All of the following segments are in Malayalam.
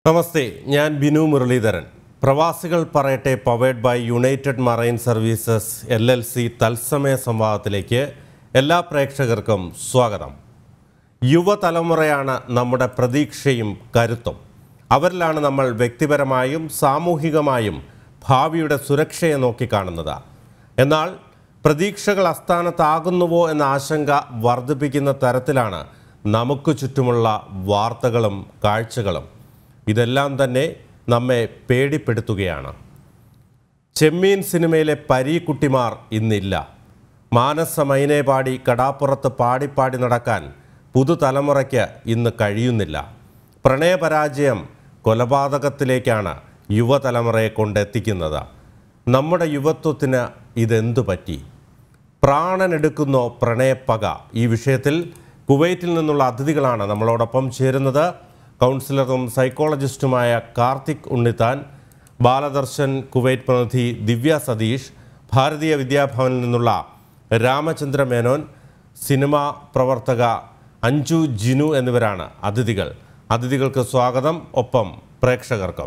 നമസ്തേ ഞാൻ ബിനു മുരളീധരൻ പ്രവാസികൾ പറയട്ടെ powered by United Marine Services L L C തത്സമയ സംവാദത്തിലേക്ക് എല്ലാ പ്രേക്ഷകർക്കും സ്വാഗതം യുവതലമുറയാണ് നമ്മുടെ പ്രതീക്ഷയും കരുത്തും അവരിലാണ് നമ്മൾ വ്യക്തിപരമായും സാമൂഹികമായും ഭാവിയുടെ സുരക്ഷയെ നോക്കിക്കാണുന്നത് എന്നാൽ പ്രതീക്ഷകൾ അസ്ഥാനത്താകുന്നുവോ എന്ന ആശങ്ക വർദ്ധിപ്പിക്കുന്ന തരത്തിലാണ് നമുക്ക് ചുറ്റുമുള്ള വാർത്തകളും കാഴ്ചകളും ഇതെല്ലാം തന്നെ നമ്മെ പേടിപ്പെടുത്തുകയാണ് ചെമ്മീൻ സിനിമയിലെ പരീക്കുട്ടിമാർ ഇന്നില്ല മാനസ മൈനെ പാടി കടാപ്പുറത്ത് പാടിപ്പാടി നടക്കാൻ പുതുതലമുറയ്ക്ക് ഇന്ന് കഴിയുന്നില്ല പ്രണയപരാജയം കൊലപാതകത്തിലേക്കാണ് യുവതലമുറയെ കൊണ്ടെത്തിക്കുന്നത് നമ്മുടെ യുവത്വത്തിന് ഇതെന്തു പറ്റി പ്രാണനെടുക്കുന്നോ പ്രണയപ്പക ഈ വിഷയത്തിൽ കുവൈറ്റിൽ നിന്നുള്ള അതിഥികളാണ് നമ്മളോടൊപ്പം ചേരുന്നത് കൗൺസിലറും സൈക്കോളജിസ്റ്റുമായ കാർത്തിക് ഉണ്ണിത്താൻ ബാലദർശൻ കുവൈറ്റ് പ്രതിനിധി ദിവ്യ സതീഷ് ഭാരതീയ വിദ്യാഭവനിൽ നിന്നുള്ള രാമചന്ദ്ര മേനോൻ സിനിമാ പ്രവർത്തക അഞ്ജു ജിനു എന്നിവരാണ് അതിഥികൾ അതിഥികൾക്ക് സ്വാഗതം ഒപ്പം പ്രേക്ഷകർക്കും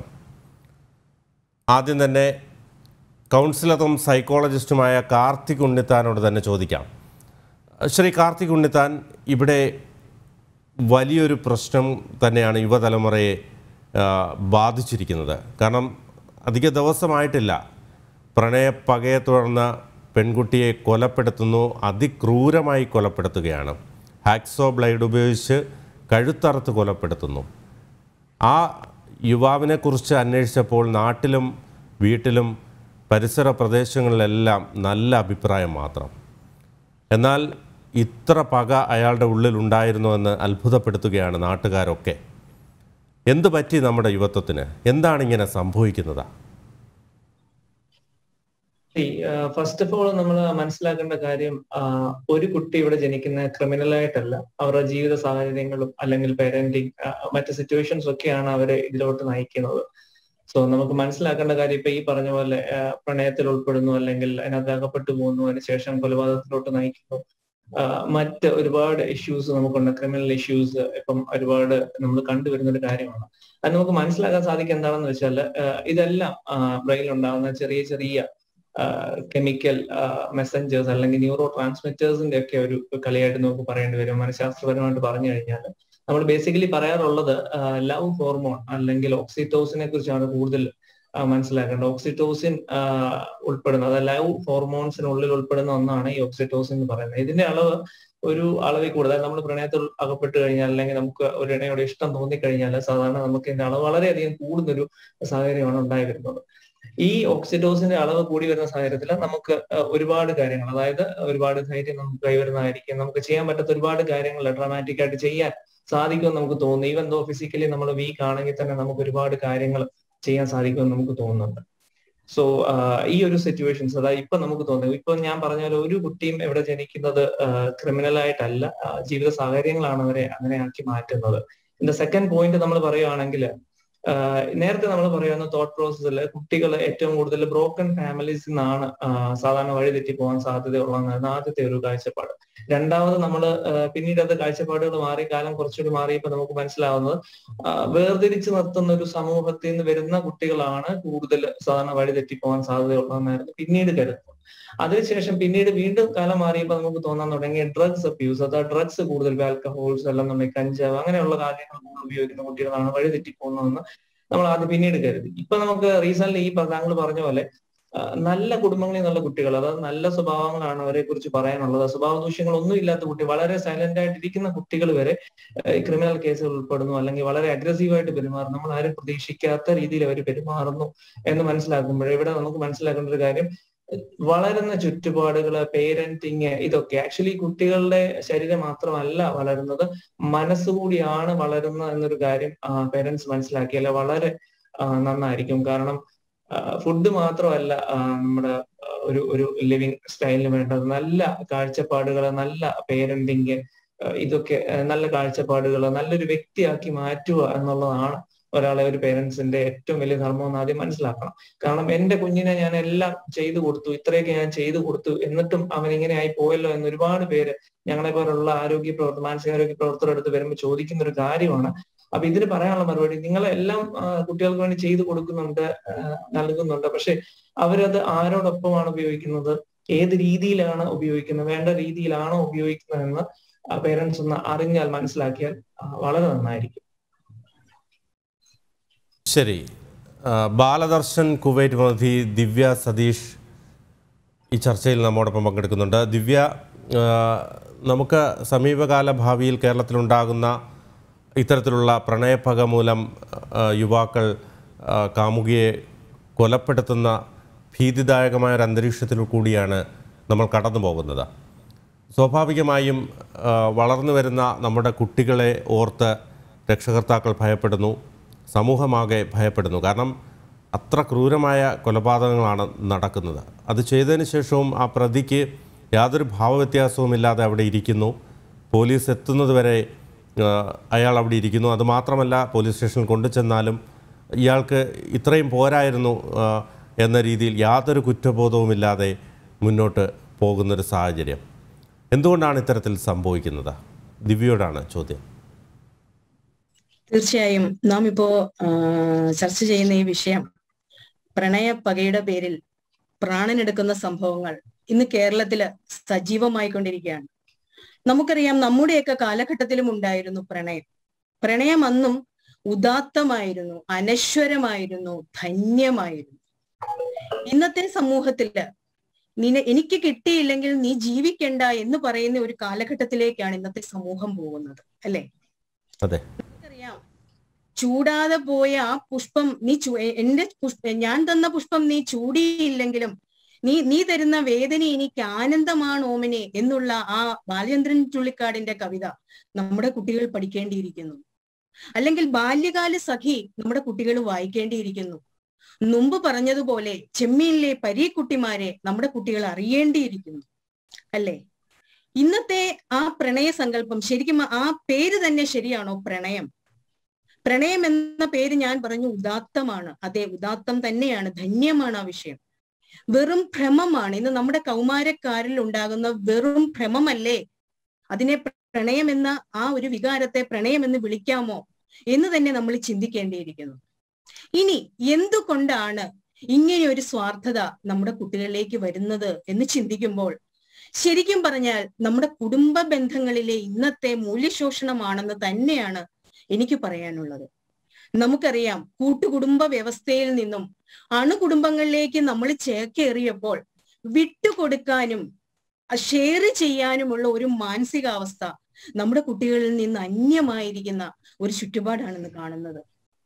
ആദ്യം തന്നെ കൗൺസിലറും സൈക്കോളജിസ്റ്റുമായ കാർത്തിക് ഉണ്ണിത്താനോട് തന്നെ ചോദിക്കാം ശ്രീ കാർത്തിക് ഉണ്ണിത്താൻ ഇവിടെ വലിയൊരു പ്രശ്നം തന്നെയാണ് യുവതലമുറയെ ആ, ബാധിച്ചിരിക്കുന്നത് കാരണം അധിക ദിവസമായിട്ടില്ല പ്രണയപ്പകയെ തുടർന്ന് പെൺകുട്ടിയെ കൊലപ്പെടുത്തുന്നു അതിക്രൂരമായി കൊലപ്പെടുത്തുകയാണ് ഹാക്സോ ബ്ലൈഡ് ഉപയോഗിച്ച് കഴുത്തറുത്ത് കൊലപ്പെടുത്തുന്നു ആ യുവാവിനെക്കുറിച്ച് അന്വേഷിച്ചപ്പോൾ നാട്ടിലും വീട്ടിലും പരിസര പ്രദേശങ്ങളിലെല്ലാം നല്ല അഭിപ്രായം മാത്രം എന്നാൽ ഇത്ര പക അയാളുടെ ഉള്ളിലുണ്ടായിരുന്നോ എന്ന് അത്ഭുതപ്പെടുത്തുകയാണ് നാട്ടുകാരൊക്കെ എന്ത് പറ്റി നമ്മുടെ യുവത്വത്തിന് എന്താണ് ഇങ്ങനെ സംഭവിക്കുന്നത് ഫസ്റ്റ് ഓഫ് ഓൾ നമ്മൾ മനസ്സിലാക്കേണ്ട കാര്യം ആ, ഒരു കുട്ടി ഇവിടെ ജനിക്കുന്ന ക്രിമിനൽ ആയിട്ടല്ല അവരുടെ ജീവിത സാഹചര്യങ്ങളും അല്ലെങ്കിൽ പേരന്റിങ് മറ്റ് സിറ്റുവേഷൻസ് ഒക്കെയാണ് അവരെ ഇതിലോട്ട് നയിക്കുന്നത് സോ നമുക്ക് മനസ്സിലാക്കേണ്ട കാര്യം ഇപ്പൊ ഈ പറഞ്ഞ പോലെ ആ, പ്രണയത്തിൽ ഉൾപ്പെടുന്നു അല്ലെങ്കിൽ അതിനകത്ത് അകപ്പെട്ടു പോകുന്നു അതിനുശേഷം കൊലപാതകത്തിലോട്ട് നയിക്കുന്നു ആ, മറ്റ് ഒരുപാട് ഇഷ്യൂസ് നമുക്കുണ്ട് ക്രിമിനൽ ഇഷ്യൂസ് ഇപ്പം ഒരുപാട് നമ്മൾ കണ്ടുവരുന്ന ഒരു കാര്യമാണ് അത് നമുക്ക് മനസ്സിലാക്കാൻ സാധിക്കുക എന്താണെന്ന് വെച്ചാൽ ഇതെല്ലാം ബ്രെയിനിൽ ഉണ്ടാകുന്ന ചെറിയ ചെറിയ കെമിക്കൽ മെസ്സഞ്ചേഴ്സ് അല്ലെങ്കിൽ ന്യൂറോ ട്രാൻസ്മിറ്റേഴ്സിന്റെ ഒക്കെ ഒരു കളിയായിട്ട് നമുക്ക് പറയേണ്ടി വരും മനഃശാസ്ത്രപരമായിട്ട് പറഞ്ഞു കഴിഞ്ഞാൽ നമ്മൾ ബേസിക്കലി പറയാറുള്ളത് ലവ് ഹോർമോൺ അല്ലെങ്കിൽ ഓക്സിറ്റോസിനെ കുറിച്ചാണ് കൂടുതൽ ആ, മനസ്സിലാക്കേണ്ടത് ഓക്സിറ്റോസിൻ ആ, ഉൾപ്പെടുന്ന അതായത് ലവ് ഹോർമോൺസിനുള്ളിൽ ഉൾപ്പെടുന്ന ഒന്നാണ് ഈ ഓക്സിറ്റോസിൻ എന്ന് പറയുന്നത് ഇതിന്റെ അളവ് ഒരു അളവിൽ കൂടുതൽ നമ്മൾ പ്രണയത്തിൽ അകപ്പെട്ട് കഴിഞ്ഞാൽ അല്ലെങ്കിൽ നമുക്ക് ഒരു ഇണയോട് ഇഷ്ടം തോന്നിക്കഴിഞ്ഞാൽ സാധാരണ നമുക്ക് ഇതിന്റെ അളവ് വളരെയധികം കൂടുന്നൊരു സാഹചര്യമാണ് ഉണ്ടായി വരുന്നത് ഈ ഓക്സിഡോസിന്റെ അളവ് കൂടി വരുന്ന സാഹചര്യത്തിൽ നമുക്ക് അഹ് ഒരുപാട് കാര്യങ്ങൾ അതായത് ഒരുപാട് ധൈര്യം നമുക്ക് കൈവരുന്നതായിരിക്കും നമുക്ക് ചെയ്യാൻ പറ്റാത്ത ഒരുപാട് കാര്യങ്ങൾ ഡ്രാമാറ്റിക് ആയിട്ട് ചെയ്യാൻ സാധിക്കുമെന്ന് നമുക്ക് തോന്നുന്നു ഈവൻ ദോ ഫിസിക്കലി നമ്മൾ വീക്ക് ആണെങ്കിൽ തന്നെ നമുക്ക് ഒരുപാട് കാര്യങ്ങൾ ചെയ്യാൻ സാധിക്കുമെന്ന് നമുക്ക് തോന്നുന്നുണ്ട് സോ ഈ ഒരു സിറ്റുവേഷൻസ് അതായത് ഇപ്പൊ നമുക്ക് തോന്നുന്നു ഇപ്പൊ ഞാൻ പറഞ്ഞ പോലെ ഒരു കുട്ടിയും ഇവിടെ ജനിക്കുന്നത് ക്രിമിനൽ ആയിട്ടല്ല ആ, ജീവിത സാഹചര്യങ്ങളാണ് അവരെ അങ്ങനെ ആക്കി മാറ്റുന്നത് ഇതിന്റെ സെക്കൻഡ് പോയിന്റ് നമ്മൾ പറയുകയാണെങ്കിൽ ആഹ് നേരത്തെ നമ്മൾ പറയുന്ന തോട്ട് പ്രോസസ്സിൽ കുട്ടികൾ ഏറ്റവും കൂടുതൽ ബ്രോക്കൺ ഫാമിലീസിൽ നിന്നാണ് ആഹ് സാധാരണ വഴിതെറ്റി പോകാൻ സാധ്യതയുള്ളതെന്നാണ് ആദ്യത്തെ ഒരു കാഴ്ചപ്പാട് രണ്ടാമത് നമ്മൾ പിന്നീട് അത് കാഴ്ചപ്പാടുകൾ മാറി കാലം കുറച്ചുകൂടി മാറിയപ്പോൾ നമുക്ക് മനസ്സിലാവുന്നത് ആഹ് വേർതിരിച്ച് നിർത്തുന്ന ഒരു സമൂഹത്തിൽ നിന്ന് വരുന്ന കുട്ടികളാണ് കൂടുതൽ സാധാരണ വഴിതെറ്റി പോകാൻ സാധ്യതയുള്ളതെന്നായിരുന്നു പിന്നീട് കരുതുന്നത് അതിനുശേഷം പിന്നീട് വീണ്ടും കാലം മാറിയപ്പോൾ നമുക്ക് തോന്നാൻ തുടങ്ങി ഡ്രഗ്സ് അബ്യൂസ് അതായത് ഡ്രഗ്സ് കൂടുതൽ ആൽക്കഹോൾസ് അല്ലെന്നുണ്ടെങ്കിൽ കഞ്ചാവ് അങ്ങനെയുള്ള കാര്യങ്ങൾ കൂടുതൽ ഉപയോഗിക്കുന്ന കുട്ടികളാണ് വഴിതെറ്റി പോകുന്നതെന്ന് നമ്മൾ ആദ്യം പിന്നീട് കരുതി ഇപ്പൊ നമുക്ക് റീസെന്റ് ഈ പ- താങ്കൾ പറഞ്ഞ പോലെ ആ, നല്ല കുടുംബങ്ങളിൽ നിന്നുള്ള കുട്ടികൾ അതായത് നല്ല സ്വഭാവങ്ങളാണ് അവരെ കുറിച്ച് പറയാനുള്ളത് സ്വഭാവ ദൂഷ്യങ്ങൾ ഒന്നും ഇല്ലാത്ത കുട്ടി വളരെ സൈലന്റ് ആയിട്ടിരിക്കുന്ന കുട്ടികൾ വരെ ക്രിമിനൽ കേസുകൾ ഉൾപ്പെടുന്നു അല്ലെങ്കിൽ വളരെ അഗ്രസീവായിട്ട് പെരുമാറുന്നു നമ്മൾ ആരും പ്രതീക്ഷിക്കാത്ത രീതിയിൽ അവർ പെരുമാറുന്നു എന്ന് മനസ്സിലാക്കുമ്പോൾ ഇവിടെ നമുക്ക് മനസ്സിലാക്കേണ്ട ഒരു കാര്യം വളരുന്ന ചുറ്റുപാടുകള് പേരന്റിങ് ഇതൊക്കെ ആക്ച്വലി കുട്ടികളുടെ ശരീരം മാത്രമല്ല വളരുന്നത് മനസ്സുകൂടിയാണ് വളരുന്നത് എന്നൊരു കാര്യം പേരൻസ് മനസ്സിലാക്കിയാൽ വളരെ ആ, നന്നായിരിക്കും കാരണം ഫുഡ് മാത്രമല്ല ആ, നമ്മുടെ ആ, ഒരു ഒരു ലിവിങ് സ്റ്റൈലിന് വേണ്ടത് നല്ല കാഴ്ചപ്പാടുകൾ നല്ല പേരന്റിങ് ഇതൊക്കെ ആ, നല്ല കാഴ്ചപ്പാടുകൾ നല്ലൊരു വ്യക്തിയാക്കി മാറ്റുക എന്നുള്ളതാണ് ഒരാളെ ഒരു പേരൻസിന്റെ ഏറ്റവും വലിയ ധർമ്മം എന്ന് ആദ്യം മനസ്സിലാക്കണം കാരണം എന്റെ കുഞ്ഞിനെ ഞാൻ എല്ലാം ചെയ്തു കൊടുത്തു ഇത്രയൊക്കെ ഞാൻ ചെയ്തു കൊടുത്തു എന്നിട്ടും അവൻ ഇങ്ങനെ ആയി പോയല്ലോ എന്ന് ഒരുപാട് പേര് ഞങ്ങളെ പോലുള്ള ആരോഗ്യ പ്രവർത്തക മാനസികാരോഗ്യ പ്രവർത്തകരുടെ അടുത്ത് വരുമ്പോൾ ചോദിക്കുന്ന ഒരു കാര്യമാണ് അപ്പൊ ഇതിന് പറയാനുള്ള മറുപടി നിങ്ങളെല്ലാം കുട്ടികൾക്ക് വേണ്ടി ചെയ്തു കൊടുക്കുന്നുണ്ട് നൽകുന്നുണ്ട് പക്ഷെ അവരത് ആരോടൊപ്പമാണ് ഉപയോഗിക്കുന്നത് ഏത് രീതിയിലാണ് ഉപയോഗിക്കുന്നത് വേണ്ട രീതിയിലാണോ ഉപയോഗിക്കുന്നതെന്ന് പേരൻസ് ഒന്ന് അറിഞ്ഞാൽ മനസ്സിലാക്കിയാൽ വളരെ നന്നായിരിക്കും ശരി ബാലദർശൻ കുവൈറ്റ് പ്രതിനിധി ദിവ്യ സതീഷ് ഈ ചർച്ചയിൽ നമ്മോടൊപ്പം പങ്കെടുക്കുന്നുണ്ട് ദിവ്യ നമുക്ക് സമീപകാല ഭാവിയിൽ കേരളത്തിലുണ്ടാകുന്ന ഇത്തരത്തിലുള്ള പ്രണയപ്പക മൂലം യുവാക്കൾ കാമുകിയെ കൊലപ്പെടുത്തുന്ന ഭീതിദായകമായ ഒരു അന്തരീക്ഷത്തിൽ കൂടിയാണ് നമ്മൾ കടന്നു പോകുന്നത് സ്വാഭാവികമായും വളർന്നു വരുന്ന നമ്മുടെ കുട്ടികളെ ഓർത്ത് രക്ഷകർത്താക്കൾ ഭയപ്പെടുന്നു സമൂഹമാകെ ഭയപ്പെടുന്നു കാരണം അത്ര ക്രൂരമായ കൊലപാതകങ്ങളാണ് നടക്കുന്നത് അത് ചെയ്തതിന് ശേഷവും ആ പ്രതിക്ക് യാതൊരു ഭാവവ്യത്യാസവുമില്ലാതെ അവിടെ ഇരിക്കുന്നു പോലീസ് എത്തുന്നതുവരെ അയാൾ അവിടെ ഇരിക്കുന്നു അതുമാത്രമല്ല പോലീസ് സ്റ്റേഷനിൽ കൊണ്ടുചെന്നാലും ഇയാൾക്ക് ഇത്രയും പോരായിരുന്നു എന്ന രീതിയിൽ യാതൊരു കുറ്റബോധവുമില്ലാതെ മുന്നോട്ട് പോകുന്നൊരു സാഹചര്യം എന്തുകൊണ്ടാണ് ഇത്തരത്തിൽ സംഭവിക്കുന്നത് ദിവ്യയോടാണ് ചോദ്യം തീർച്ചയായും നാം ഇപ്പോ ചർച്ച ചെയ്യുന്ന ഈ വിഷയം പ്രണയപ്പകയുടെ പേരിൽ പ്രാണനെടുക്കുന്ന സംഭവങ്ങൾ ഇന്ന് കേരളത്തില് സജീവമായിക്കൊണ്ടിരിക്കുകയാണ് നമുക്കറിയാം നമ്മുടെയൊക്കെ കാലഘട്ടത്തിലും ഉണ്ടായിരുന്നു പ്രണയം പ്രണയം അന്നും ഉദാത്തമായിരുന്നു അനശ്വരമായിരുന്നു ധന്യമായിരുന്നു ഇന്നത്തെ സമൂഹത്തില് നിന എനിക്ക് കിട്ടിയില്ലെങ്കിൽ നീ ജീവിക്കണ്ട എന്ന് പറയുന്ന ഒരു കാലഘട്ടത്തിലേക്കാണ് ഇന്നത്തെ സമൂഹം പോകുന്നത് അല്ലെ അതെ നമുക്കറിയാം ചൂടാതെ പോയ ആ പുഷ്പം നീ എന്റെ പുഷ്പ ഞാൻ തന്ന പുഷ്പം നീ ചൂടിയില്ലെങ്കിലും നീ നീ തരുന്ന വേദന എനിക്ക് ആനന്ദമാണ് ഓമനെ എന്നുള്ള ആ ബാലചന്ദ്രൻ ചുള്ളിക്കാടിന്റെ കവിത നമ്മുടെ കുട്ടികൾ പഠിക്കേണ്ടിയിരിക്കുന്നു അല്ലെങ്കിൽ ബാല്യകാല സഖി നമ്മുടെ കുട്ടികൾ വായിക്കേണ്ടിയിരിക്കുന്നു മുമ്പ് പറഞ്ഞതുപോലെ ചെമ്മീനിലെ പരീക്കുട്ടിമാരെ നമ്മുടെ കുട്ടികൾ അറിയേണ്ടിയിരിക്കുന്നു അല്ലേ ഇന്നത്തെ ആ പ്രണയ സങ്കല്പം ശരിക്കും ആ പേര് തന്നെ ശരിയാണോ പ്രണയം പ്രണയം എന്ന പേര് ഞാൻ പറഞ്ഞു ഉദാത്തമാണ് അതെ ഉദാത്തം തന്നെയാണ് ധന്യമാണ് ആ വിഷയം വെറും ഭ്രമമാണ് ഇന്ന് നമ്മുടെ കൗമാരക്കാരിൽ ഉണ്ടാകുന്ന വെറും ഭ്രമമല്ലേ അതിനെ പ്രണയം എന്ന ആ ഒരു വികാരത്തെ പ്രണയം എന്ന് വിളിക്കാമോ എന്ന് തന്നെ നമ്മൾ ചിന്തിക്കേണ്ടിയിരിക്കുന്നു ഇനി എന്തുകൊണ്ടാണ് ഇങ്ങനെ ഒരു സ്വാർത്ഥത നമ്മുടെ കുട്ടികളിലേക്ക് വരുന്നത് എന്ന് ചിന്തിക്കുമ്പോൾ ശരിക്കും പറഞ്ഞാൽ നമ്മുടെ കുടുംബ ബന്ധങ്ങളിലെ ഇന്നത്തെ മൂല്യശോഷണമാണെന്ന് തന്നെയാണ് എനിക്ക് പറയാനുള്ളത് നമുക്കറിയാം കൂട്ടുകുടുംബ വ്യവസ്ഥയിൽ നിന്നും അണുകുടുംബങ്ങളിലേക്ക് നമ്മൾ ചേക്കേറിയപ്പോൾ വിട്ടുകൊടുക്കാനും ഷെയർ ചെയ്യാനുമുള്ള ഒരു മാനസികാവസ്ഥ നമ്മുടെ കുട്ടികളിൽ നിന്ന് അന്യമായിരിക്കുന്ന ഒരു ചുറ്റുപാടാണെന്ന് കാണുന്നത്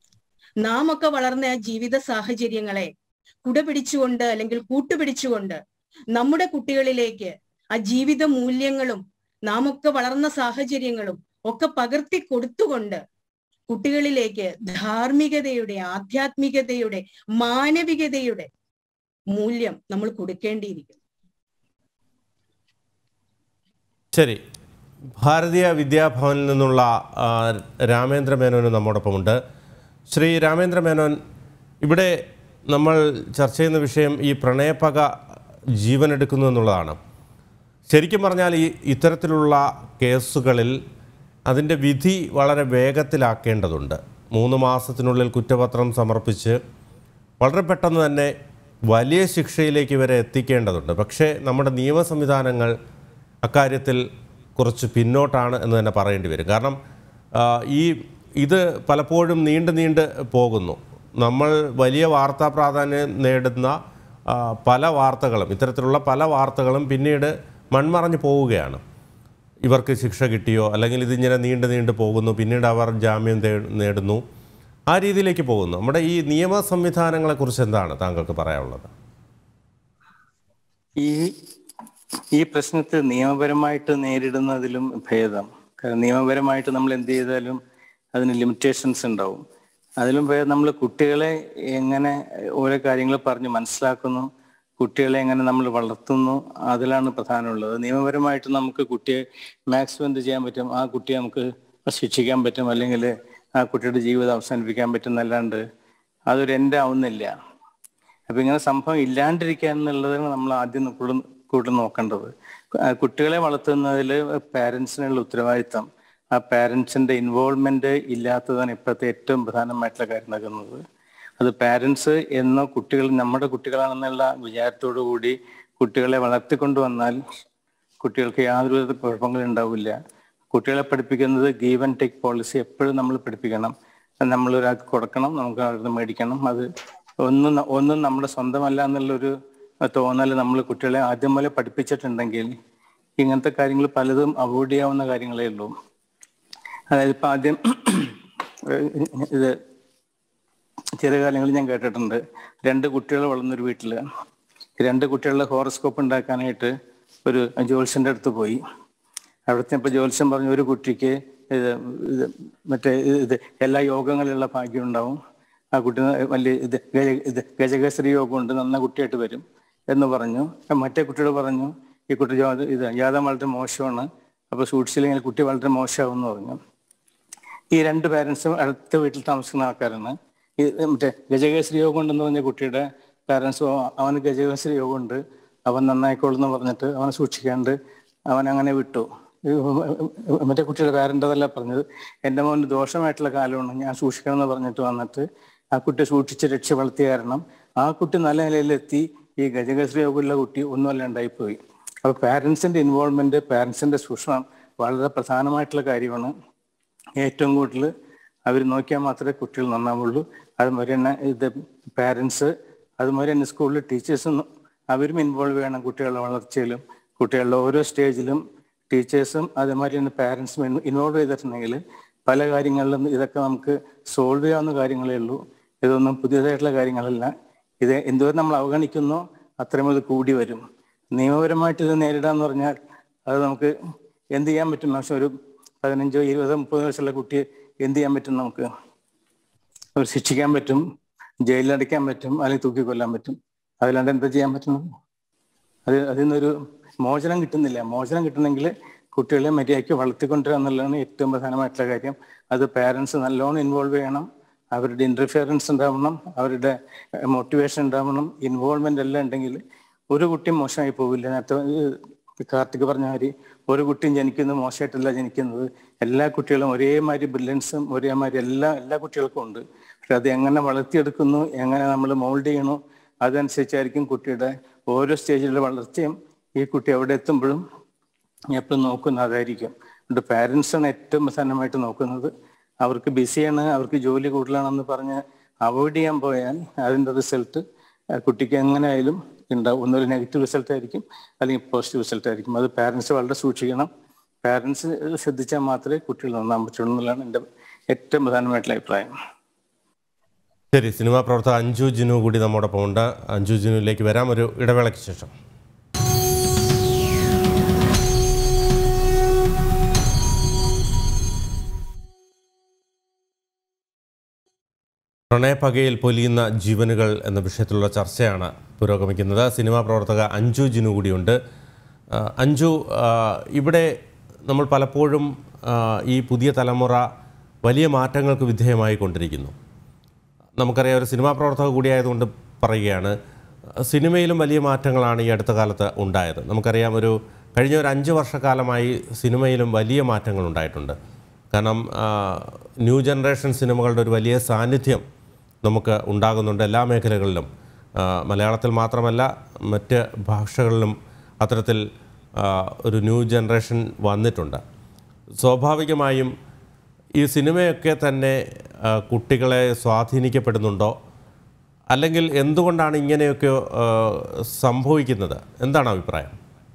നാം ഒക്കെ വളർന്ന ആ ജീവിത സാഹചര്യങ്ങളെ കുടപിടിച്ചുകൊണ്ട് അല്ലെങ്കിൽ കൂട്ടുപിടിച്ചുകൊണ്ട് നമ്മുടെ കുട്ടികളിലേക്ക് ആ ജീവിത മൂല്യങ്ങളും നാം ഒക്കെ വളർന്ന സാഹചര്യങ്ങളും ഒക്കെ പകർത്തി കൊടുത്തുകൊണ്ട് കുട്ടികളിലേക്ക് ധാർമ്മികതയുടെ ആധ്യാത്മികതയുടെ മാനവികതയുടെ മൂല്യം നമ്മൾ കൊടുക്കേണ്ടിയിരിക്കുന്നു ശരി ഭാരതീയ വിദ്യാഭവനിൽ നിന്നുള്ള രാമേന്ദ്ര മേനോന് നമ്മോടൊപ്പമുണ്ട് ശ്രീ രാമേന്ദ്ര മേനോൻ ഇവിടെ നമ്മൾ ചർച്ച ചെയ്യുന്ന വിഷയം ഈ പ്രണയപ്പക ജീവനെടുക്കുന്നു എന്നുള്ളതാണ് ശരിക്കും പറഞ്ഞാൽ ഈ ഇത്തരത്തിലുള്ള കേസുകളിൽ അതിൻ്റെ വിധി വളരെ വേഗത്തിലാക്കേണ്ടതുണ്ട് മൂന്ന് മാസത്തിനുള്ളിൽ കുറ്റപത്രം സമർപ്പിച്ച് വളരെ പെട്ടെന്ന് തന്നെ വലിയ ശിക്ഷയിലേക്ക് വരെ എത്തിക്കേണ്ടതുണ്ട് പക്ഷേ നമ്മുടെ നിയമ സംവിധാനങ്ങൾ അക്കാര്യത്തിൽ കുറച്ച് പിന്നോട്ടാണ് എന്ന് തന്നെ പറയേണ്ടി വരും കാരണം ഈ ഇത് പലപ്പോഴും നീണ്ട് നീണ്ട് പോകുന്നു നമ്മൾ വലിയ വാർത്താ പ്രാധാന്യം നേടുന്ന പല വാർത്തകളും ഇത്തരത്തിലുള്ള പല വാർത്തകളും പിന്നീട് മൺമറഞ്ഞു പോവുകയാണ് ഇവർക്ക് ശിക്ഷ കിട്ടിയോ അല്ലെങ്കിൽ ഇതിങ്ങനെ നീണ്ട് നീണ്ട് പോകുന്നു പിന്നീട് അവർ ജാമ്യം നേടുന്നു ആ രീതിയിലേക്ക് പോകുന്നു നമ്മുടെ ഈ നിയമ സംവിധാനങ്ങളെക്കുറിച്ച് എന്താണ് താങ്കൾക്ക് പറയാനുള്ളത് ഈ ഈ പ്രശ്നത്തെ നിയമപരമായിട്ട് നേരിടുന്നതിലും ഭേദം കാരണം നിയമപരമായിട്ട് നമ്മൾ എന്ത് ചെയ്താലും അതിന് ലിമിറ്റേഷൻസ് ഉണ്ടാവും അതിലും ഭേദം നമ്മൾ കുട്ടികളെ എങ്ങനെ ഓരോ കാര്യങ്ങൾ പറഞ്ഞ് മനസ്സിലാക്കുന്നു കുട്ടികളെ എങ്ങനെ നമ്മൾ വളർത്തുന്നു അതിലാണ് പ്രധാനമുള്ളത് നിയമപരമായിട്ട് നമുക്ക് കുട്ടിയെ മാക്സിമം എന്ത് ചെയ്യാൻ പറ്റും ആ കുട്ടിയെ നമുക്ക് ശിക്ഷിക്കാൻ പറ്റും അല്ലെങ്കിൽ ആ കുട്ടിയുടെ ജീവിതം അവസാനിപ്പിക്കാൻ പറ്റും എന്നല്ലാണ്ട് അതൊരു എൻ്റെ ആവുന്നില്ല അപ്പൊ ഇങ്ങനെ സംഭവം ഇല്ലാണ്ടിരിക്കുക എന്നുള്ളതാണ് നമ്മൾ ആദ്യം കൂടുതൽ കൂടുതൽ നോക്കേണ്ടത് കുട്ടികളെ വളർത്തുന്നതിൽ പാരൻസിനുള്ള ഉത്തരവാദിത്തം ആ പാരൻസിന്റെ ഇൻവോൾവ്മെന്റ് ഇല്ലാത്തതാണ് ഇപ്പോഴത്തെ ഏറ്റവും പ്രധാനമായിട്ടുള്ള കാര്യം നടക്കുന്നത് അത് പാരൻസ് എന്നോ കുട്ടികൾ നമ്മുടെ കുട്ടികളാണെന്നുള്ള വിചാരത്തോടു കൂടി കുട്ടികളെ വളർത്തിക്കൊണ്ടു വന്നാൽ കുട്ടികൾക്ക് യാതൊരു വിധ കുഴപ്പങ്ങളും ഉണ്ടാവില്ല കുട്ടികളെ പഠിപ്പിക്കുന്നത് ഗീവ് ആൻഡ് ടേക്ക് പോളിസി എപ്പോഴും നമ്മൾ പഠിപ്പിക്കണം നമ്മൾ ഒരാൾക്ക് കൊടുക്കണം നമുക്ക് അവർക്ക് മേടിക്കണം അത് ഒന്നും ന- ഒന്നും നമ്മുടെ സ്വന്തമല്ല എന്നുള്ളൊരു തോന്നൽ നമ്മൾ കുട്ടികളെ ആദ്യം മുതലേ പഠിപ്പിച്ചിട്ടുണ്ടെങ്കിൽ ഇങ്ങനത്തെ കാര്യങ്ങൾ പലതും അവോയ്ഡ് ചെയ്യാവുന്ന കാര്യങ്ങളേ ഉള്ളൂ അതായത് ഇപ്പൊ ആദ്യം ഇത് ചില കാലങ്ങളിൽ ഞാൻ കേട്ടിട്ടുണ്ട് രണ്ട് കുട്ടികൾ വളർന്നൊരു വീട്ടില് രണ്ട് കുട്ടികളുടെ ഹോറോസ്കോപ്പ് ഉണ്ടാക്കാനായിട്ട് ഒരു ജോത്സ്യന്റെ അടുത്ത് പോയി അവിടുത്തെ ഇപ്പൊ ജോത്സ്യം പറഞ്ഞു ഒരു കുട്ടിക്ക് ഇത് ഇത് മറ്റേ ഇത് എല്ലാ യോഗങ്ങളിലുള്ള ഭാഗ്യം ഉണ്ടാവും ആ കുട്ടി വലിയ ഇത് ഗജ ഇത് ഗജകശ്രീ യോഗം ഉണ്ട് നന്ന കുട്ടിയായിട്ട് വരും എന്ന് പറഞ്ഞു മറ്റേ കുട്ടിയോട് പറഞ്ഞു ഈ കുട്ടി ജോ- ഇത് ജാതം വളരെ മോശമാണ് അപ്പൊ സൂക്ഷിച്ചില്ലെങ്കിൽ കുട്ടി വളരെ മോശമാവും എന്ന് പറഞ്ഞു ഈ രണ്ട് പാരൻസും അടുത്ത വീട്ടിൽ താമസിക്കുന്ന ആൾക്കാരാണ് ഈ മറ്റേ ഗജകേശ്വരി യോഗം ഉണ്ടെന്ന് പറഞ്ഞ കുട്ടിയുടെ പാരൻസും അവന് ഗജകേശ്വരി യോഗം ഉണ്ട് അവൻ നന്നായിക്കോളും എന്ന് പറഞ്ഞിട്ട് അവനെ സൂക്ഷിക്കാണ്ട് അവൻ അങ്ങനെ വിട്ടു ഈ മറ്റേ കുട്ടിയുടെ പാരൻ്റ് അതല്ല പറഞ്ഞത് എൻ്റെ മോന് ദോഷമായിട്ടുള്ള കാലമാണ് ഞാൻ സൂക്ഷിക്കണം എന്ന് പറഞ്ഞിട്ട് വന്നിട്ട് ആ കുട്ടി സൂക്ഷിച്ച് രക്ഷ വളർത്തിയ കാരണം ആ കുട്ടി നല്ല നിലയിലെത്തി ഈ ഗജകേശ്വരി യോഗമുള്ള കുട്ടി ഒന്നുമല്ല ഉണ്ടായിപ്പോയി അപ്പൊ പാരൻസിന്റെ ഇൻവോൾവ്മെന്റ് പാരൻസിന്റെ സൂക്ഷ്മം വളരെ പ്രധാനമായിട്ടുള്ള കാര്യമാണ് ഏറ്റവും കൂടുതൽ അവർ നോക്കിയാൽ മാത്രമേ കുട്ടികൾ നന്നാവുള്ളൂ അതുമാതിരി തന്നെ ഇത് പാരൻസ് അതുമാതിരി തന്നെ സ്കൂളിൽ ടീച്ചേഴ്സും അവരും ഇൻവോൾവ് ചെയ്യണം കുട്ടികളുടെ വളർച്ചയിലും കുട്ടികളുടെ ഓരോ സ്റ്റേജിലും ടീച്ചേഴ്സും അതുമാതിരി തന്നെ പാരൻസും ഇൻവോൾവ് ചെയ്തിട്ടുണ്ടെങ്കിൽ പല കാര്യങ്ങളിലും ഇതൊക്കെ നമുക്ക് സോൾവ് ചെയ്യാവുന്ന കാര്യങ്ങളേ ഉള്ളൂ ഇതൊന്നും പുതിയതായിട്ടുള്ള കാര്യങ്ങളല്ല ഇത് എന്തോരം നമ്മൾ അവഗണിക്കുന്നോ അത്രയും ഇത് കൂടി വരും നിയമപരമായിട്ട് ഇത് നേരിടാന്ന് പറഞ്ഞാൽ അത് നമുക്ക് എന്ത് ചെയ്യാൻ പറ്റും പക്ഷെ ഒരു പതിനഞ്ചോ ഇരുപതോ മുപ്പതോ വയസ്സുള്ള കുട്ടിയെ എന്ത് ചെയ്യാൻ പറ്റും നമുക്ക് അവർ ശിക്ഷിക്കാൻ പറ്റും ജയിലിലടയ്ക്കാൻ പറ്റും അല്ലെങ്കിൽ തൂക്കിക്കൊല്ലാൻ പറ്റും അതിലാണ്ട് എന്താ ചെയ്യാൻ പറ്റുന്നത് അത് അതിൽ നിന്നൊരു മോചനം കിട്ടുന്നില്ല മോചനം കിട്ടണമെങ്കിൽ കുട്ടികളെ മര്യാദയ്ക്ക് വളർത്തിക്കൊണ്ടുവരിക എന്നുള്ളതാണ് ഏറ്റവും പ്രധാനമായിട്ടുള്ള കാര്യം അത് പാരൻസ് നല്ലോണം ഇൻവോൾവ് ചെയ്യണം അവരുടെ ഇന്റർഫിയറൻസ് ഉണ്ടാവണം അവരുടെ മോട്ടിവേഷൻ ഉണ്ടാവണം ഇൻവോൾവ്മെന്റ് എല്ലാം ഉണ്ടെങ്കിൽ ഒരു കുട്ടിയും മോശമായി പോവില്ല നേരത്തെ ഈ കാർത്തിക് പറഞ്ഞ മാതിരി ഒരു കുട്ടിയും ജനിക്കുന്നത് മോശമായിട്ടല്ല ജനിക്കുന്നത് എല്ലാ കുട്ടികളും ഒരേമാതിരി ബ്രില്യൻസും ഒരേമാതിരി എല്ലാ എല്ലാ കുട്ടികൾക്കും ഉണ്ട് പക്ഷെ അത് എങ്ങനെ വളർത്തിയെടുക്കുന്നു എങ്ങനെ നമ്മൾ മോൾഡ് ചെയ്യണു അതനുസരിച്ചായിരിക്കും കുട്ടിയുടെ ഓരോ സ്റ്റേജിലുള്ള വളർച്ചയും ഈ കുട്ടി എവിടെ എത്തുമ്പോഴും എപ്പോഴും നോക്കുന്ന അതായിരിക്കും അതുകൊണ്ട് പാരൻസാണ് ഏറ്റവും പ്രധാനമായിട്ട് നോക്കുന്നത് അവർക്ക് ബിസിയാണ് അവർക്ക് ജോലി കൂടുതലാണെന്ന് പറഞ്ഞ് അവോയ്ഡ് ചെയ്യാൻ പോയാൽ അതിൻ്റെ റിസൾട്ട് കുട്ടിക്ക് എങ്ങനെയായാലും ഉണ്ടാവും ഒന്നൊരു നെഗറ്റീവ് റിസൾട്ട് ആയിരിക്കും അല്ലെങ്കിൽ പോസിറ്റീവ് റിസൾട്ട് ആയിരിക്കും അത് പാരൻസ് വളരെ സൂക്ഷിക്കണം പാരൻസ് ശ്രദ്ധിച്ചാൽ മാത്രമേ കുട്ടികൾ നന്നാൻ പറ്റുള്ളൂ എന്നുള്ളതാണ് എൻ്റെ ഏറ്റവും പ്രധാനമായിട്ടുള്ള അഭിപ്രായം ശരി സിനിമാ പ്രവർത്തക അഞ്ജു ജിനു കൂടി നമ്മോടൊപ്പം ഉണ്ട് അഞ്ജു ജിനുവിലേക്ക് വരാം ഒരു ഇടവേളയ്ക്ക് ശേഷം പ്രണയപ്പകയിൽ പൊലിയുന്ന ജീവനുകൾ എന്ന വിഷയത്തിലുള്ള ചർച്ചയാണ് പുരോഗമിക്കുന്നത് സിനിമാ പ്രവർത്തക അഞ്ജു ജിനു കൂടിയുണ്ട് ആ, അഞ്ജു ആ, ഇവിടെ നമ്മൾ പലപ്പോഴും ആ, ഈ പുതിയ തലമുറ വലിയ മാറ്റങ്ങൾക്ക് വിധേയമായി കൊണ്ടിരിക്കുന്നു നമുക്കറിയാം ഒരു സിനിമാ പ്രവർത്തക കൂടിയായതുകൊണ്ട് പറയുകയാണ് സിനിമയിലും വലിയ മാറ്റങ്ങളാണ് ഈ അടുത്ത കാലത്ത് ഉണ്ടായത് നമുക്കറിയാം ഒരു കഴിഞ്ഞ ഒരു അഞ്ച് വർഷക്കാലമായി സിനിമയിലും വലിയ മാറ്റങ്ങൾ ഉണ്ടായിട്ടുണ്ട് കാരണം ആ, ന്യൂ ജനറേഷൻ സിനിമകളുടെ ഒരു വലിയ സാന്നിധ്യം നമുക്ക് ഉണ്ടാകുന്നുണ്ട് എല്ലാ മേഖലകളിലും ആ, മലയാളത്തിൽ മാത്രമല്ല മറ്റ് ഭാഷകളിലും അത്തരത്തിൽ ആ, ഒരു ന്യൂ ജനറേഷൻ വന്നിട്ടുണ്ട് സ്വാഭാവികമായും ഈ സിനിമയൊക്കെ തന്നെ ആ, കുട്ടികളെ സ്വാധീനിക്കപ്പെടുന്നുണ്ടോ അല്ലെങ്കിൽ എന്തുകൊണ്ടാണ് ഇങ്ങനെയൊക്കെ ആ, സംഭവിക്കുന്നത് എന്താണ് അഭിപ്രായം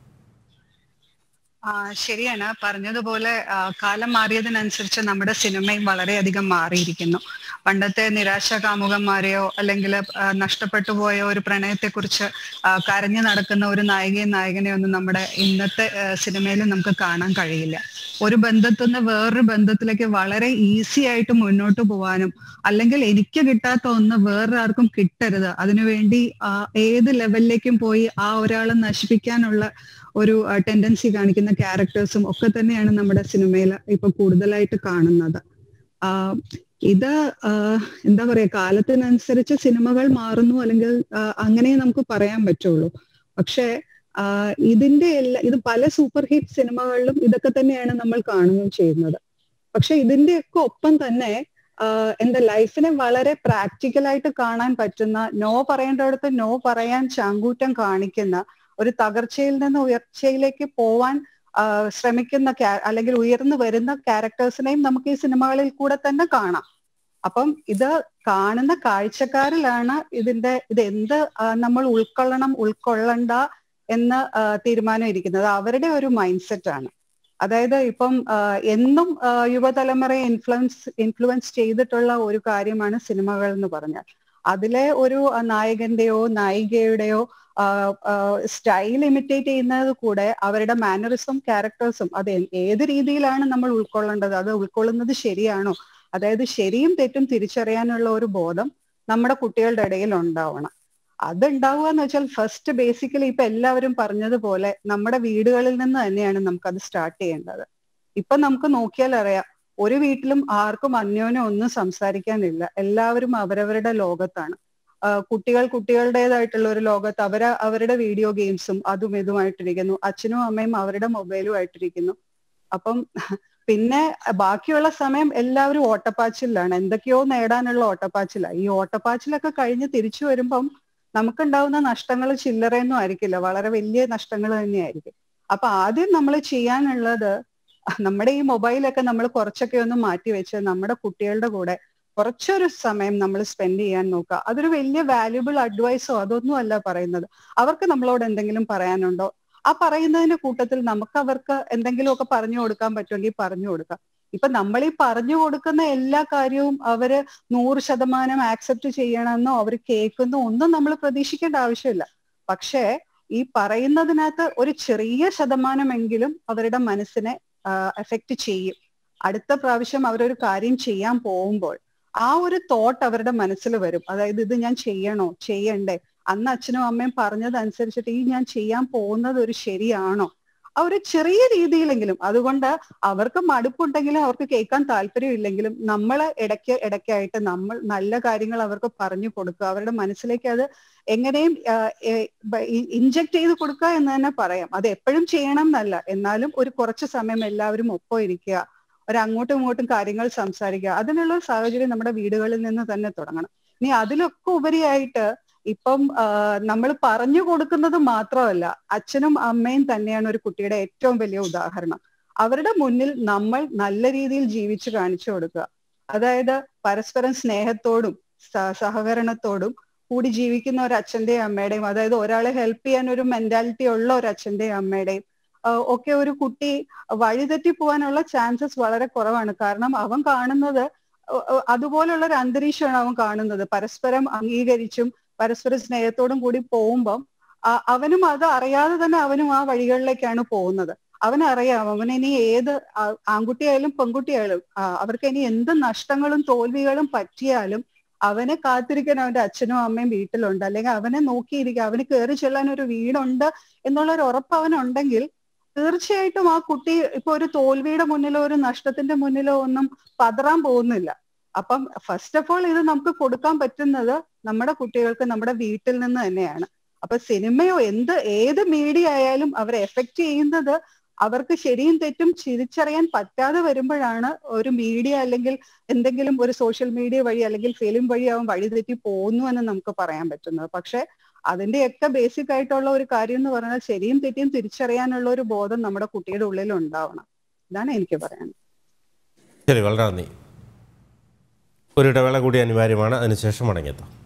ആ ശരിയാണ് പറഞ്ഞതുപോലെ ആ, കാലം മാറിയതിനനുസരിച്ച് നമ്മുടെ സിനിമയും വളരെയധികം മാറിയിരിക്കുന്നു പണ്ടത്തെ നിരാശ കാമുകന്മാരെയോ അല്ലെങ്കിൽ ആ, നഷ്ടപ്പെട്ടു പോയ ഒരു പ്രണയത്തെക്കുറിച്ച് ആ, കരഞ്ഞു നടക്കുന്ന ഒരു നായികയും നായകനെയോ ഒന്നും നമ്മുടെ ഇന്നത്തെ ആ, സിനിമയിൽ നമുക്ക് കാണാൻ കഴിയില്ല ഒരു ബന്ധത്തിൽ നിന്ന് വേറൊരു ബന്ധത്തിലേക്ക് വളരെ ഈസി ആയിട്ട് മുന്നോട്ട് പോകാനും അല്ലെങ്കിൽ എനിക്ക് കിട്ടാത്ത ഒന്ന് വേറൊരാർക്കും കിട്ടരുത് അതിനുവേണ്ടി ആ, ഏത് ലെവലിലേക്കും പോയി ആ ഒരാളെ നശിപ്പിക്കാനുള്ള ഒരു ടെൻഡൻസി കാണിക്കുന്ന ക്യാരക്ടേഴ്സും ഒക്കെ തന്നെയാണ് നമ്മുടെ സിനിമയിൽ ഇപ്പൊ കൂടുതലായിട്ട് കാണുന്നത് ആ, ഇത് ആ, എന്താ പറയാ കാലത്തിനനുസരിച്ച് സിനിമകൾ മാറുന്നു അല്ലെങ്കിൽ ആ, അങ്ങനെ നമുക്ക് പറയാൻ പറ്റുള്ളൂ പക്ഷേ ആ, ഇതിന്റെ എല്ലാ ഇത് പല സൂപ്പർ ഹിറ്റ് സിനിമകളിലും ഇതൊക്കെ തന്നെയാണ് നമ്മൾ കാണുകയും ചെയ്യുന്നത് പക്ഷെ ഇതിന്റെയൊക്കെ ഒപ്പം തന്നെ ആഹ് എന്താ ലൈഫിനെ വളരെ പ്രാക്ടിക്കൽ ആയിട്ട് കാണാൻ പറ്റുന്ന നോ പറയേണ്ടടുത്ത് നോ പറയാൻ ചാങ്കൂറ്റം കാണിക്കുന്ന ഒരു തകർച്ചയിൽ നിന്ന് ഉയർച്ചയിലേക്ക് പോവാൻ ആഹ് ശ്രമിക്കുന്ന ക്യാ- അല്ലെങ്കിൽ ഉയർന്നു വരുന്ന ക്യാരക്ടേഴ്സിനെയും നമുക്ക് ഈ സിനിമകളിൽ കൂടെ തന്നെ കാണാം അപ്പം ഇത് കാണുന്ന കാഴ്ചക്കാരിലാണ് ഇതിന്റെ ഇത് എന്ത് ആഹ് നമ്മൾ ഉൾക്കൊള്ളണം ഉൾക്കൊള്ളണ്ട എന്ന് ആഹ് തീരുമാനം ഇരിക്കുന്നത് അവരുടെ ഒരു മൈൻഡ് സെറ്റ് ആണ് അതായത് ഇപ്പം ആഹ് എന്നും ആഹ് യുവതലമുറയെ ഇൻഫ്ലുവൻസ് ഇൻഫ്ലുവൻസ് ചെയ്തിട്ടുള്ള ഒരു കാര്യമാണ് സിനിമകൾ എന്ന് പറഞ്ഞാൽ അതിലെ ഒരു ആഹ് നായകന്റെയോ നായികയുടെയോ സ്റ്റൈൽ ഇമിറ്റേറ്റ് ചെയ്യുന്നത് കൂടെ അവരുടെ മാനറിസം ക്യാരക്ടേഴ്സും അത് എ- ഏത് രീതിയിലാണ് നമ്മൾ ഉൾക്കൊള്ളേണ്ടത് അത് ഉൾക്കൊള്ളുന്നത് ശരിയാണോ അതായത് ശരിയും തെറ്റും തിരിച്ചറിയാനുള്ള ഒരു ബോധം നമ്മുടെ കുട്ടികളുടെ ഇടയിൽ ഉണ്ടാവണം അതുണ്ടാവുക എന്ന് വെച്ചാൽ ഫസ്റ്റ് ബേസിക്കലി ഇപ്പൊ എല്ലാവരും പറഞ്ഞതുപോലെ നമ്മുടെ വീടുകളിൽ നിന്ന് തന്നെയാണ് നമുക്ക് അത് സ്റ്റാർട്ട് ചെയ്യേണ്ടത് ഇപ്പൊ നമുക്ക് നോക്കിയാൽ അറിയാം ഒരു വീട്ടിലും ആർക്കും അന്യോന്യം ഒന്നും സംസാരിക്കാനില്ല എല്ലാവരും അവരവരുടെ ലോകത്താണ് ആ, കുട്ടികൾ കുട്ടികളുടേതായിട്ടുള്ള ഒരു ലോകത്ത് അവര് അവരുടെ വീഡിയോ ഗെയിംസും അതും ഇതുമായിട്ടിരിക്കുന്നു അച്ഛനും അമ്മയും അവരുടെ മൊബൈലും ആയിട്ടിരിക്കുന്നു അപ്പം പിന്നെ ബാക്കിയുള്ള സമയം എല്ലാവരും ഓട്ടപ്പാച്ചിലാണ് എന്തൊക്കെയോ നേടാനുള്ള ഓട്ടപ്പാച്ചിലാണ് ഈ ഓട്ടപ്പാച്ചിലൊക്കെ കഴിഞ്ഞ് തിരിച്ചു വരുമ്പം നമുക്കുണ്ടാവുന്ന നഷ്ടങ്ങൾ ചില്ലറയൊന്നും ആയിരിക്കില്ല വളരെ വലിയ നഷ്ടങ്ങൾ തന്നെയായിരിക്കും അപ്പൊ ആദ്യം നമ്മൾ ചെയ്യാനുള്ളത് നമ്മുടെ ഈ മൊബൈലൊക്കെ നമ്മൾ കുറച്ചൊക്കെ ഒന്ന് മാറ്റി വെച്ച് നമ്മുടെ കുട്ടികളുടെ കൂടെ കുറച്ചൊരു സമയം നമ്മൾ സ്പെൻഡ് ചെയ്യാൻ നോക്കുക അതൊരു വലിയ വാല്യുബിൾ അഡ്വൈസോ അതൊന്നും അല്ല പറയുന്നത് അവർക്ക് നമ്മളോട് എന്തെങ്കിലും പറയാനുണ്ടോ ആ പറയുന്നതിന്റെ കൂട്ടത്തിൽ നമുക്ക് അവർക്ക് എന്തെങ്കിലുമൊക്കെ പറഞ്ഞു കൊടുക്കാൻ പറ്റുമെങ്കിൽ പറഞ്ഞു കൊടുക്കാം ഇപ്പൊ നമ്മൾ ഈ പറഞ്ഞു കൊടുക്കുന്ന എല്ലാ കാര്യവും അവര് നൂറ് ശതമാനം ആക്സെപ്റ്റ് ചെയ്യണമെന്നോ അവർ കേൾക്കുന്നോ ഒന്നും നമ്മൾ പ്രതീക്ഷിക്കേണ്ട ആവശ്യമില്ല പക്ഷേ ഈ പറയുന്നതിനകത്ത് ഒരു ചെറിയ ശതമാനമെങ്കിലും അവരുടെ മനസ്സിനെ എഫക്റ്റ് ചെയ്യും അടുത്ത പ്രാവശ്യം അവരൊരു കാര്യം ചെയ്യാൻ പോകുമ്പോൾ ആ ഒരു തോട്ട് അവരുടെ മനസ്സിൽ വരും അതായത് ഇത് ഞാൻ ചെയ്യണോ ചെയ്യണ്ടേ അന്ന് അച്ഛനും അമ്മയും പറഞ്ഞതനുസരിച്ചിട്ട് ഈ ഞാൻ ചെയ്യാൻ പോകുന്നത് ഒരു ശരിയാണോ ആ ഒരു ചെറിയ രീതിയിലെങ്കിലും അതുകൊണ്ട് അവർക്ക് മടുപ്പുണ്ടെങ്കിലും അവർക്ക് കേൾക്കാൻ താല്പര്യമില്ലെങ്കിലും നമ്മൾ ഇടയ്ക്ക് ഇടയ്ക്കായിട്ട് നമ്മൾ നല്ല കാര്യങ്ങൾ അവർക്ക് പറഞ്ഞു കൊടുക്കുക അവരുടെ മനസ്സിലേക്ക് അത് എങ്ങനെയും ഇൻജക്ട് ചെയ്ത് കൊടുക്കുക എന്ന് തന്നെ പറയാം അത് എപ്പോഴും ചെയ്യണം എന്നല്ല എന്നാലും ഒരു കുറച്ച് സമയം എല്ലാവരും ഒപ്പം ഇരിക്കുക ഒരു അങ്ങോട്ടും ഇങ്ങോട്ടും കാര്യങ്ങൾ സംസാരിക്കുക അതിനുള്ള ഒരു സാഹചര്യം നമ്മുടെ വീടുകളിൽ നിന്ന് തന്നെ തുടങ്ങണം ഇനി അതിലൊക്കെ ഉപരിയായിട്ട് ഇപ്പം നമ്മൾ പറഞ്ഞു കൊടുക്കുന്നത് മാത്രമല്ല അച്ഛനും അമ്മയും തന്നെയാണ് ഒരു കുട്ടിയുടെ ഏറ്റവും വലിയ ഉദാഹരണം അവരുടെ മുന്നിൽ നമ്മൾ നല്ല രീതിയിൽ ജീവിച്ചു കാണിച്ചു കൊടുക്കുക അതായത് പരസ്പരം സ്നേഹത്തോടും സഹകരണത്തോടും കൂടി ജീവിക്കുന്ന ഒരു അച്ഛന്റെയും അമ്മയുടെയും അതായത് ഒരാളെ ഹെൽപ്പ് ചെയ്യാൻ ഒരു മെന്റാലിറ്റി ഉള്ള ഒരു അച്ഛന്റെയും അമ്മയുടെയും ഒക്കെ ഒരു കുട്ടി വഴിതെറ്റി പോകാനുള്ള ചാൻസസ് വളരെ കുറവാണ് കാരണം അവൻ കാണുന്നത് അതുപോലുള്ള ഒരു അന്തരീക്ഷമാണ് അവൻ കാണുന്നത് പരസ്പരം അംഗീകരിച്ചും പരസ്പര സ്നേഹത്തോടും കൂടി പോകുമ്പം അവനും അത് അറിയാതെ തന്നെ അവനും ആ വഴികളിലേക്കാണ് പോകുന്നത് അവനറിയാം അവൻ ഇനി ഏത് ആൺകുട്ടിയായാലും പെൺകുട്ടിയായാലും അവർക്ക് ഇനി എന്ത് നഷ്ടങ്ങളും തോൽവികളും പറ്റിയാലും അവനെ കാത്തിരിക്കാൻ അവന്റെ അച്ഛനും അമ്മയും വീട്ടിലുണ്ട് അല്ലെങ്കിൽ അവനെ നോക്കിയിരിക്കുക അവന് കയറി ചെല്ലാൻ ഒരു വീടുണ്ട് എന്നുള്ള ഒരു ഉറപ്പ് അവനുണ്ടെങ്കിൽ തീർച്ചയായിട്ടും ആ കുട്ടി ഇപ്പൊ ഒരു തോൽവിയുടെ മുന്നിലോ ഒരു നഷ്ടത്തിന്റെ മുന്നിലോ ഒന്നും പതറാൻ പോകുന്നില്ല അപ്പം ഫസ്റ്റ് ഓഫ് ഓൾ ഇത് നമുക്ക് കൊടുക്കാൻ പറ്റുന്നത് നമ്മുടെ കുട്ടികൾക്ക് നമ്മുടെ വീട്ടിൽ നിന്ന് തന്നെയാണ് അപ്പൊ സിനിമയോ എന്ത് ഏത് മീഡിയ ആയാലും അവരെ എഫക്ട് ചെയ്യുന്നത് അവർക്ക് ശരിയും തെറ്റും തിരിച്ചറിയാൻ പറ്റാതെ വരുമ്പോഴാണ് ഒരു മീഡിയ അല്ലെങ്കിൽ എന്തെങ്കിലും ഒരു സോഷ്യൽ മീഡിയ വഴി അല്ലെങ്കിൽ ഫിലിം വഴി അവൻ വഴിതെറ്റി പോകുന്നു എന്ന് നമുക്ക് പറയാൻ പറ്റുന്നത് പക്ഷെ അതിന്റെയൊക്കെ ബേസിക് ആയിട്ടുള്ള ഒരു കാര്യം എന്ന് പറഞ്ഞാൽ ശരിയും തെറ്റിയും തിരിച്ചറിയാനുള്ള ഒരു ബോധം നമ്മുടെ കുട്ടിയുടെ ഉള്ളിൽ ഉണ്ടാവണം ഇതാണ് എനിക്ക് പറയാനുള്ളത് ശരി വളരെ നന്ദി ഒരു ഇടവേള കൂടി അനിവാര്യമാണ് അതിനുശേഷം മടങ്ങിയെത്താം